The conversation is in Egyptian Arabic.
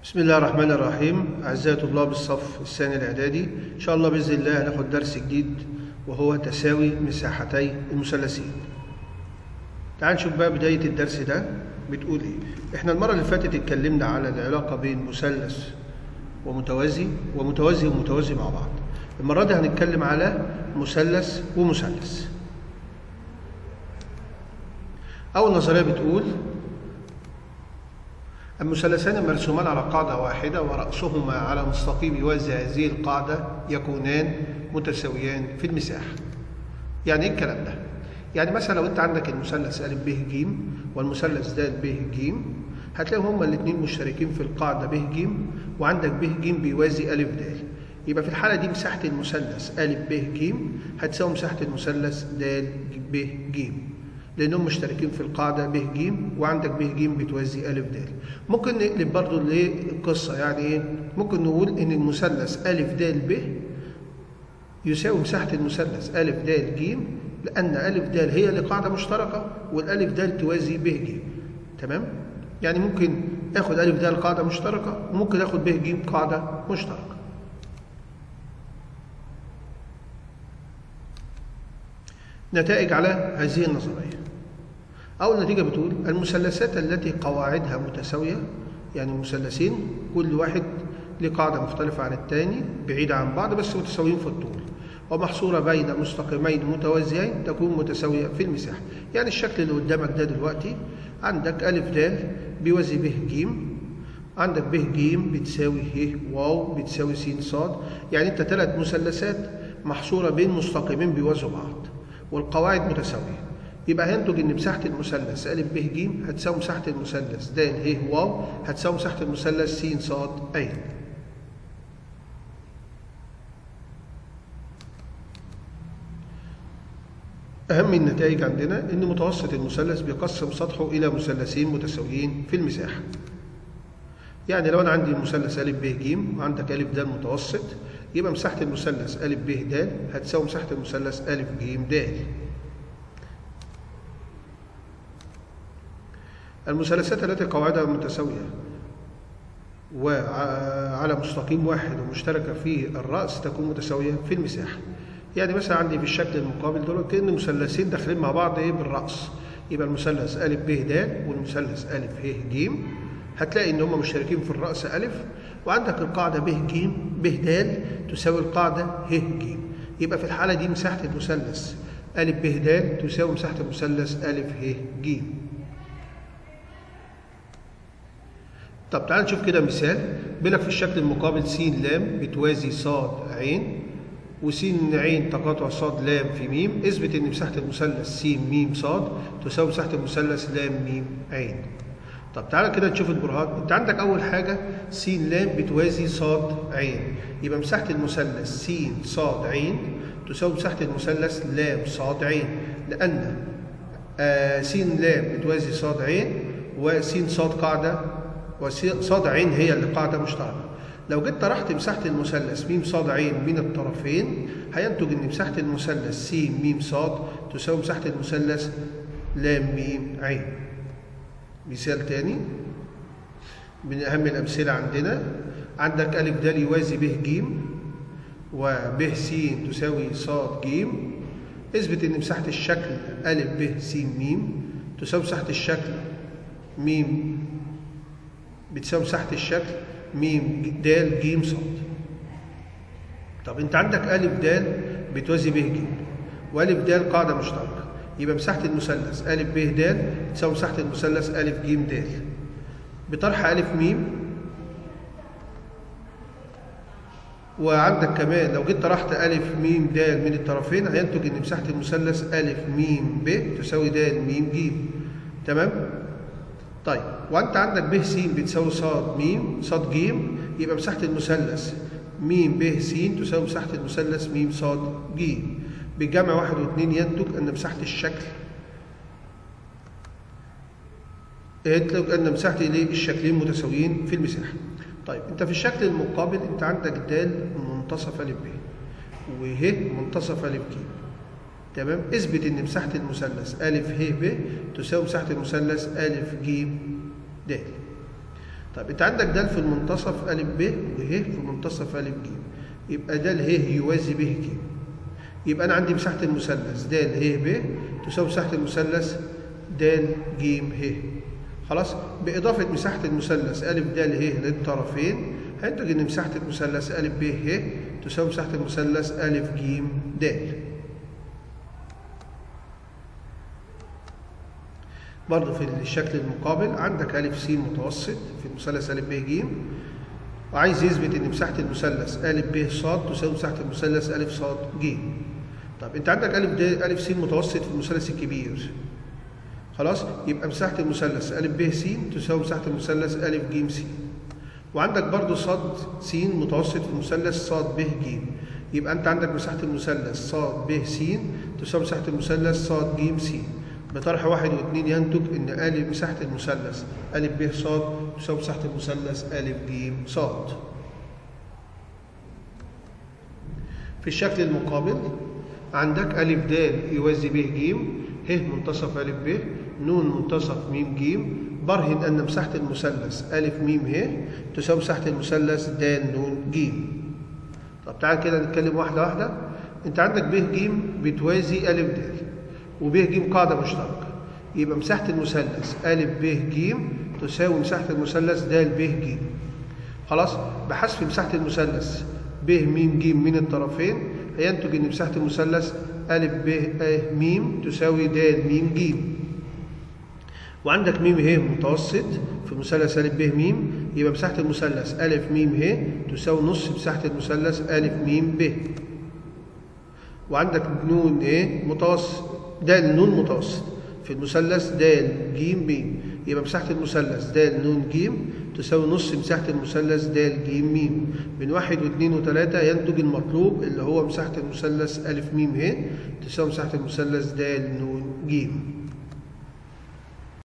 بسم الله الرحمن الرحيم أعزائي طلاب الصف الثاني الإعدادي إن شاء الله بإذن الله هناخد درس جديد وهو تساوي مساحتي المثلثين تعال نشوف بقى بداية الدرس ده بتقول إيه إحنا المرة اللي فاتت اتكلمنا على العلاقة بين مثلث ومتوازي ومتوازي ومتوازي مع بعض المرة دي هنتكلم على مثلث ومثلث أول نظرية بتقول المثلثان المرسومان على قاعدة واحدة ورأسهما على مستقيم يوازي هذه القاعدة يكونان متساويان في المساحة. يعني إيه الكلام ده؟ يعني مثلا لو أنت عندك المثلث أ ب ج والمثلث د ب ج هتلاقيهم هما الاثنين مشتركين في القاعدة ب ج وعندك ب ج بيوازي أ د. يبقى في الحالة دي مساحة المثلث أ ب ج هتساوي مساحة المثلث د ب ج. لانهم مشتركين في القاعده ب ج وعندك ب ج بتوازي ا د ممكن نقلب برضو للقصه يعني ايه ممكن نقول ان المثلث ا د ب يساوي مساحه المثلث ا د ج لان ا د هي اللي قاعده مشتركه والالف د توازي ب ج تمام يعني ممكن اخد ا د قاعده مشتركه وممكن اخد ب ج قاعده مشتركه نتائج على هذه النظريه أول نتيجة بتقول المثلثات التي قواعدها متساوية يعني مثلثين كل واحد له قاعدة مختلفة عن الثاني بعيدة عن بعض بس متساويين في الطول ومحصورة بين مستقيمين متوازيين تكون متساوية في المساحة يعني الشكل اللي قدامك ده دلوقتي عندك أ د بيوازي ب ج عندك ب ج بتساوي ه واو بتساوي س ص يعني انت ثلاث مثلثات محصورة بين مستقيمين بيوازوا بعض والقواعد متساوية يبقى هينتج ان مساحه المثلث ا ب ج هتساوي مساحه المثلث د ه واو هتساوي مساحه المثلث س ص ع اهم النتائج عندنا ان متوسط المثلث بيقسم سطحه الى مثلثين متساويين في المساحه يعني لو انا عندي المثلث ا ب ج وعندك ا د متوسط يبقى مساحه المثلث ا ب د هتساوي مساحه المثلث ا ج د المثلثات التي قواعدها متساوية وعلى مستقيم واحد ومشتركة في الرأس تكون متساوية في المساحة يعني مثلا عندي في الشكل المقابل دول كأن مثلثين داخلين مع بعض ايه بالرأس يبقى المثلث أ ب د والمثلث أ ه ج هتلاقي ان هم مشتركين في الرأس أ وعندك القاعدة ب ج ب د تساوي القاعدة ه ج يبقى في الحالة دي مساحة المثلث أ ب د تساوي مساحة المثلث أ ه ج طب تعال نشوف كده مثال بيقول لك في الشكل المقابل س ل بتوازي ص ع وس ع تقاطع ص ل في م اثبت ان مساحه المثلث س م ص تساوي مساحه المثلث ل م ع طب تعالى كده نشوف البرهان انت عندك اول حاجه س ل بتوازي ص ع يبقى مساحه المثلث س ص ع تساوي مساحه المثلث ل ص ع لان آه س ل بتوازي ص ع وس ص قاعده وصاد عين هي اللي قاعدة مشتركة لو جيت طرحت مساحة المثلث م ص عين من الطرفين هينتج ان مساحة المثلث س م ص تساوي مساحة المثلث ل م عين مثال تاني من أهم الأمثلة عندنا عندك أ د يوازي ب ج وب س تساوي ص ج اثبت ان مساحة الشكل أ ب س م تساوي مساحة الشكل م بتساوي مساحة الشكل م د ج ص طب انت عندك أ د بتوازي ب ج وأ د قاعدة مشتركة يبقى مساحة المثلث أ ب د تساوي مساحة المثلث أ ج د بطرح أ م وعندك كمان لو جيت طرحت أ م د من الطرفين هينتج إن مساحة المثلث أ م ب تساوي د م ج تمام؟ طيب وانت عندك ب س بتساوي ص م ص ج يبقى مساحه المثلث م ب س تساوي مساحه المثلث م ص ج بالجمع واحد واثنين ينتج ان مساحه الشكل ينتج ان مساحه الشكلين متساويين في المساحه طيب انت في الشكل المقابل انت عندك د منتصف ا ب وه منتصف ا ج تمام اثبت ان مساحه المثلث ا ه ب تساوي مساحه المثلث ا ج د طيب انت عندك د في المنتصف ا ب وه في منتصف ا ج يبقى د ه يوازي ب ج يبقى انا عندي مساحه المثلث د ه ب تساوي مساحه المثلث د ج ه خلاص باضافه مساحه المثلث ا د ه للطرفين هينتج ان مساحه المثلث ا ب ه تساوي مساحه المثلث ا ج د برضه في الشكل المقابل عندك أ س متوسط في المثلث أ ب ج وعايز يثبت ان مساحه المثلث أ ب ص تساوي مساحه المثلث أ ص ج طب انت عندك أ د أ س متوسط في المثلث الكبير خلاص يبقى مساحه المثلث أ ب س تساوي مساحه المثلث أ ج س وعندك برضه ص س متوسط في المثلث ص ب ج يبقى انت عندك مساحه المثلث ص ب س تساوي مساحه المثلث ص ج س بطرح واحد واثنين ينتج ان ا مساحه المثلث ا ب ص تساوي مساحه المثلث ا ج ص في الشكل المقابل عندك ا د يوازي ب ج ه منتصف ا ب ن منتصف م ج برهن ان مساحه المثلث ا م ه تساوي مساحه المثلث د ن ج طب تعال كده نتكلم واحده واحده انت عندك ب ج بتوازي ا د وب ج قاعدة مشتركة يبقى مساحة المثلث أ ب ج تساوي مساحة المثلث د ب ج خلاص بحذف مساحة المثلث ب م ج من الطرفين هينتج ان مساحة المثلث أ ب م تساوي د م ج وعندك م ه متوسط في مثلث أ ب م يبقى مساحة المثلث أ م ه تساوي نص مساحة المثلث أ م ب وعندك ن ايه متوسط د ن متوسط في المثلث د ج ب يبقى مساحة المثلث د ن ج تساوي نص مساحة المثلث د ج م من واحد واثنين وثلاثة ينتج المطلوب اللي هو مساحة المثلث أ م ه تساوي مساحة المثلث د ن ج